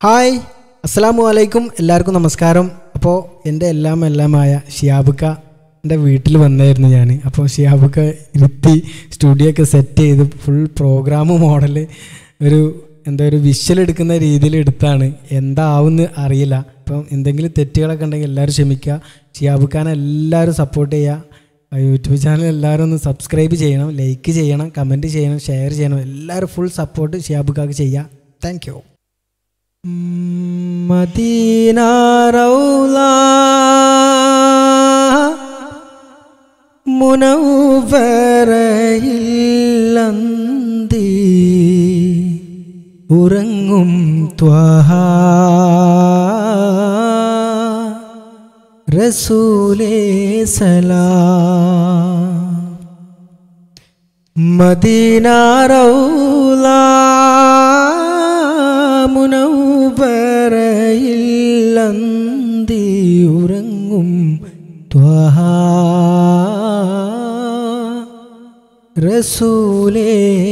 hi അസ്സാം വലൈക്കും എല്ലാവർക്കും നമസ്കാരം അപ്പോൾ എൻ്റെ എല്ലാം എല്ലാമായ ഷിയാബുക്ക എൻ്റെ വീട്ടിൽ വന്നായിരുന്നു ഞാൻ അപ്പോൾ ഷിയാബുക്ക ഇരുത്തി സ്റ്റുഡിയോ ഒക്കെ സെറ്റ് ചെയ്ത് ഫുൾ പ്രോഗ്രാം മോഡൽ ഒരു എന്താ ഒരു വിഷ്വൽ എടുക്കുന്ന രീതിയിൽ എടുത്താണ് എന്താവുമെന്ന് അറിയില്ല അപ്പം എന്തെങ്കിലും തെറ്റുകളൊക്കെ ഉണ്ടെങ്കിൽ എല്ലാവരും ക്ഷമിക്കുക ഷിയാബുക്കാനെ എല്ലാവരും സപ്പോർട്ട് ചെയ്യുക യൂട്യൂബ് ചാനൽ എല്ലാവരും ഒന്ന് സബ്സ്ക്രൈബ് ചെയ്യണം ലൈക്ക് ചെയ്യണം കമൻറ്റ് ചെയ്യണം ഷെയർ ചെയ്യണം എല്ലാവരും ഫുൾ സപ്പോർട്ട് ഷിയാബുക്കാക്ക് ചെയ്യുക താങ്ക് യു മദീന റൗള മുനവ്വറയില്ലന്തി ഉറങ്ങും ത്വഹ റസൂലേ സലാം മദീന റൗള മുനവ്വറയില്ലന്തി ഉറങ്ങും ത്വഹ റസൂലേ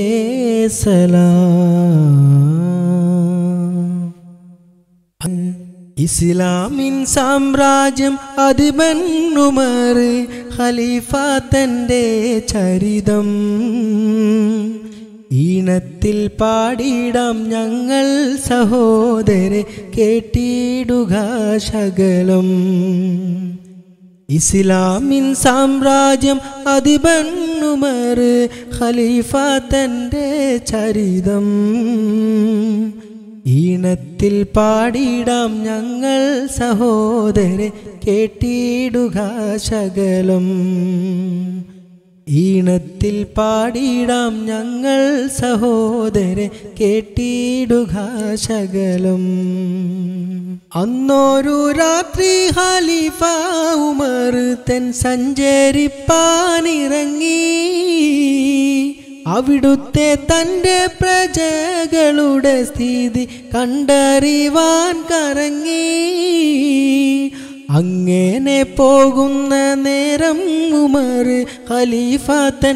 സലാം ഇസ്ലാമിൻ സാമ്രാജ്യം അതിബന്നുമർ ഖലീഫ തൻ്റെ ചരിതം ഈണത്തിൽ പാടിടാം ഞങ്ങൾ സഹോദരെ കേട്ടിടുക ശകലം ഇസ്ലാമിൻ സാമ്രാജ്യം അതിബന്നുമർ ഖലീഫ തൻ്റെ ചരിതം ഈണത്തിൽ പാടിടാം ഞങ്ങൾ സഹോദരെ കേട്ടിടുക ശകലം ഈണത്തിൽ പാടിടാം ഞങ്ങൾ സഹോദരെ കേട്ടിടുക ശകലം അന്നൊരു രാത്രി ഖലീഫ ഉമർ തൻ സഞ്ചരിപ്പാനിറങ്ങി അവിടുത്തെ തൻ്റെ പ്രജകളുടെ സ്ഥിതി കണ്ടറിവാൻ കറങ്ങി അങ്ങനെ പോകുന്ന നേരം ഉമർ ഖലീഫ തൻ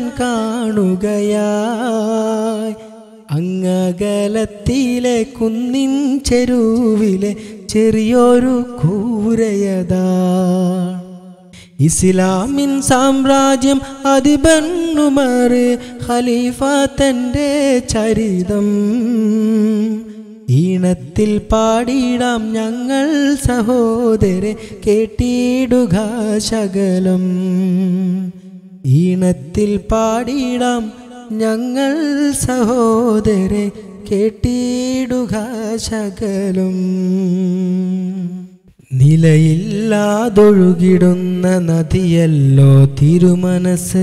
കാണുകയായി അങ്ങകലത്തിലെ കുന്നിൻ ചെരുവിലെ ചെറിയൊരു കൂരയതാ ഇസ്ലാമിൻ സാമ്രാജ്യം അതിബന്നുമർ ഖലീഫ തൻ്റെ ചരിതം ഈണത്തിൽ പാടിടാം ഞങ്ങൾ സഹോദരെ കേട്ടിടുക ശകലം ഈണത്തിൽ പാടിടാം ഞങ്ങൾ സഹോദരെ കേട്ടിടുക ശകലം നിലയില്ലാതൊഴുകിടുന്ന നദിയല്ലോ തിരുമനസ്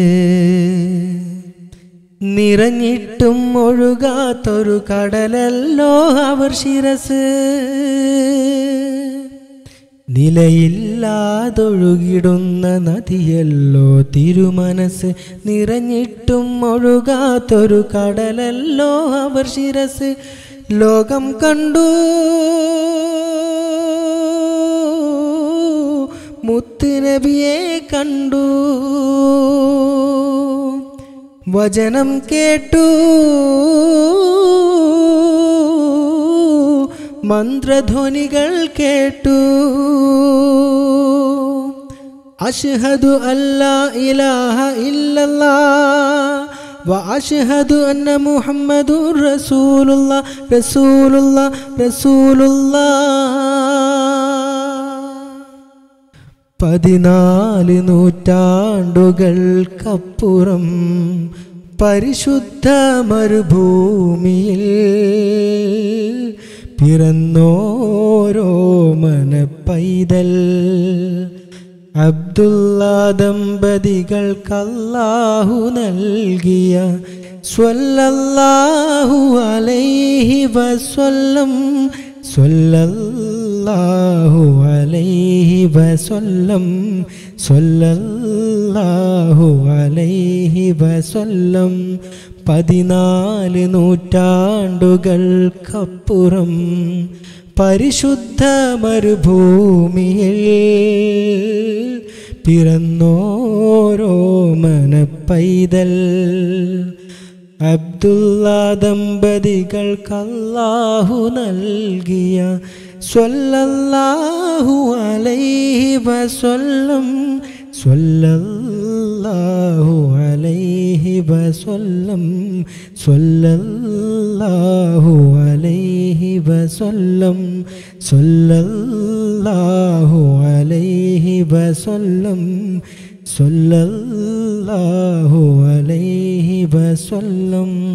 നിറഞ്ഞിട്ടും ഒഴുകാത്തൊരു കടലല്ലോ അവർ ശിരസ് നിലയില്ലാതൊഴുകിടുന്ന നദിയല്ലോ തിരുമനസ് നിറഞ്ഞിട്ടും ഒഴുകാത്തൊരു കടലല്ലോ അവർ ശിരസ് ലോകം കണ്ടു മുത്തുനബിയെ കണ്ടു വചനം കേട്ടു മന്ത്രധ്വനികൾ കേട്ടു അഷ്ഹദു അല്ലാ ഇലാഹ ഇല്ലല്ലാ وأشهد أن محمد رسول الله رسول الله رسول الله പതിനാല് നൂറ്റാണ്ടുകൾക്കപ്പുറം പരിശുദ്ധ മരുഭൂമിയിൽ പിറന്നോരോ മനപ്പൈതൽ അബ്ദുള്ള ദമ്പതികൾക്കല്ലാഹു നൽകിയ സ്വല്ലല്ലാഹു അലൈഹി വസ്വല്ലം സ്വല്ലല്ലാഹു അലൈഹി വസ്വല്ലം സ്വല്ലല്ലാഹു അലൈഹി വസ്വല്ലം പതിനാല് നൂറ്റാണ്ടുകൾക്കപ്പുറം പരിശുദ്ധ മരുഭൂമിയിൽ പിറന്നോരോ മനപ്പൈതൽ അബ്ദുള്ള ദമ്പതികൾക്ക് അല്ലാഹു നൽകിയ സ്വല്ലല്ലാഹു അലൈഹി വസല്ലം സ്വല്ലല്ലാഹു അലൈഹി വസല്ലം സ്വല്ലല്ലാഹു അലൈഹി വസല്ലം സ്വല്ലല്ലാഹു അലൈഹി വസല്ലം സ്വല്ലല്ലാഹു അലൈഹി വസല്ലം